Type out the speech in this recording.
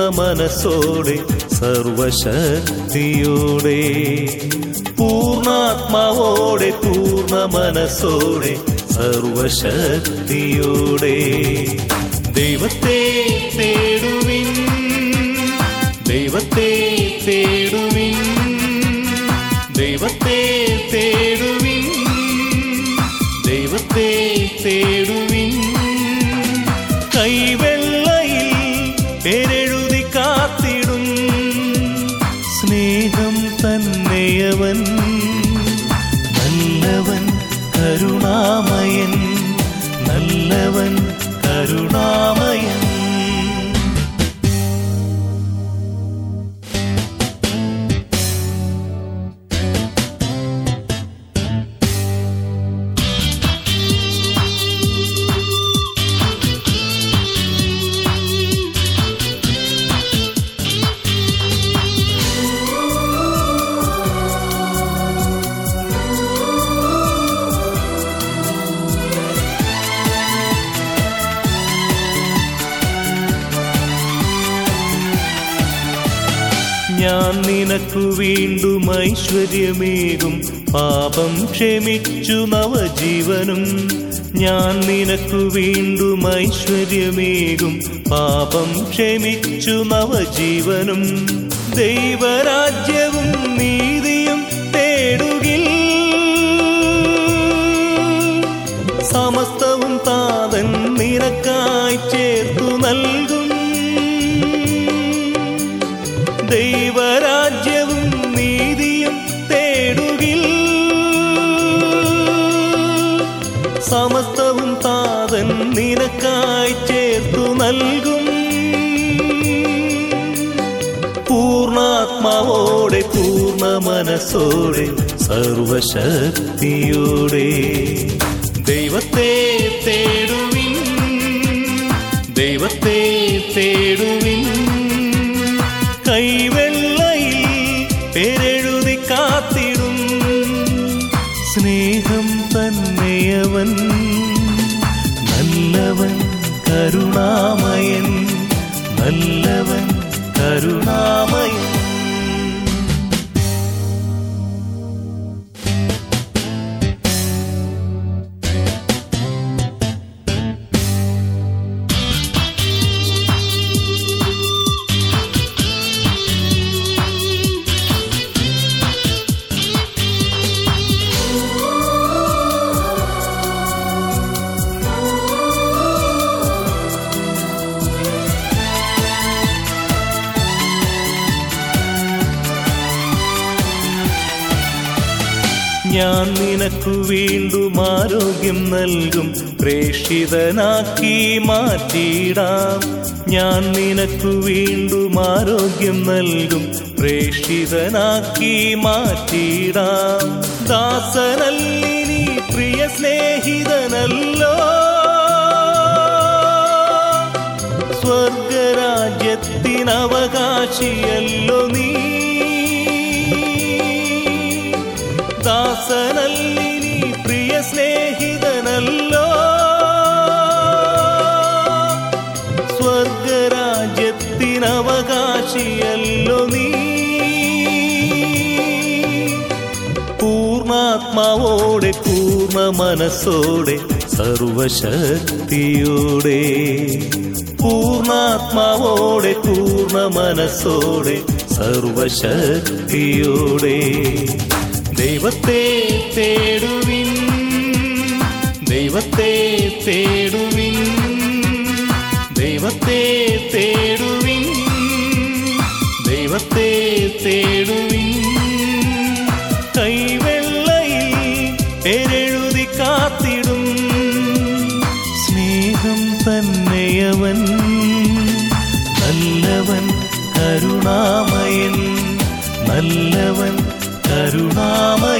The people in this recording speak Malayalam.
മനസ്സോടെ സർവശക്തിയോടെ പൂർണ്ണാത്മാവോടെ പൂർണ്ണ മനസ്സോടെ സർവശക്തിയോടെ ദൈവത്തെ തേടുവിൻ ദൈവത്തെ തേടുവിൻ ദൈവത്തെ തേടുവിൻ ദൈവത്തെ തേടുവിൻ കൈവെള്ളയിൽ പേരെഴുതി കാത്തിടും സ്നേഹം തന്നെയവൻ നല്ലവൻ കരുണാമയൻ നല്ലവൻ കരുണാമയൻ ഞാൻ നിനക്കു വീണ്ടും ഐശ്വര്യമേകും പാപം ക്ഷമിച്ചു നവജീവനും ഞാൻ നിനക്കു വീണ്ടും ഐശ്വര്യമേകും പാപം ക്ഷമിച്ചു നവജീവനും ദൈവരാജ്യവും നീതിയും തേടുകിൽ സമസ്തവും താതൻ നിനക്കായി ചേർത്തു നൽകും ദൈവരാജ്യവും നീതിയും തേടുകിൽ സമസ്തവും താതൻ നിനക്കായി ചേർത്തു നൽകും പൂർണ്ണാത്മാവോടെ പൂർണ്ണ മനസ്സോടെ സർവശക്തിയോടെ ദൈവത്തെ തേടുവിൻ ദൈവത്തെ തേടുവിൻ കൈവെള്ളയിൽ പേരെഴുതി കാത്തിടും സ്നേഹം തന്നെയവൻ നല്ലവൻ കരുണാമയൻ നല്ലവൻ കരുണാമയൻ ഞാൻ നിനക്കു വീണ്ടും ആരോഗ്യം നൽകും പ്രേക്ഷിതനാക്കി മാറ്റിയിടാം ഞാൻ നിനക്കു വീണ്ടും ആരോഗ്യം നൽകും പ്രേക്ഷിതനാക്കി മാറ്റിയിടാം ദാസനല്ലിനി പ്രിയ സ്നേഹിതനല്ലോ സ്വർഗരാജ്യത്തിനവകാശിയല്ലോ നീ ദാസനല്ലിനി പ്രിയ സ്നേഹിതനല്ലോ സ്വർഗരാജ്യത്തിനവകാശിയല്ലോ നീ പൂർണ്ണാത്മാവോടെ പൂർണ്ണ മനസ്സോടെ സർവശക്തിയോടെ പൂർണ്ണാത്മാവോടെ പൂർണ്ണ മനസ്സോടെ സർവശക്തിയോടെ ദൈവത്തെ തേടുവിൻ ദൈവത്തെ തേടുവിൻ ദൈവത്തെ തേടുവിൻ ദൈവത്തെ തേടുവിൻ കൈവെള്ളയിൽ പേരെഴുതി കാത്തിടും സ്നേഹം തന്നെയവൻ നല്ലവൻ കരുണാമയൻ നല്ലവൻ കരുണാമയൻ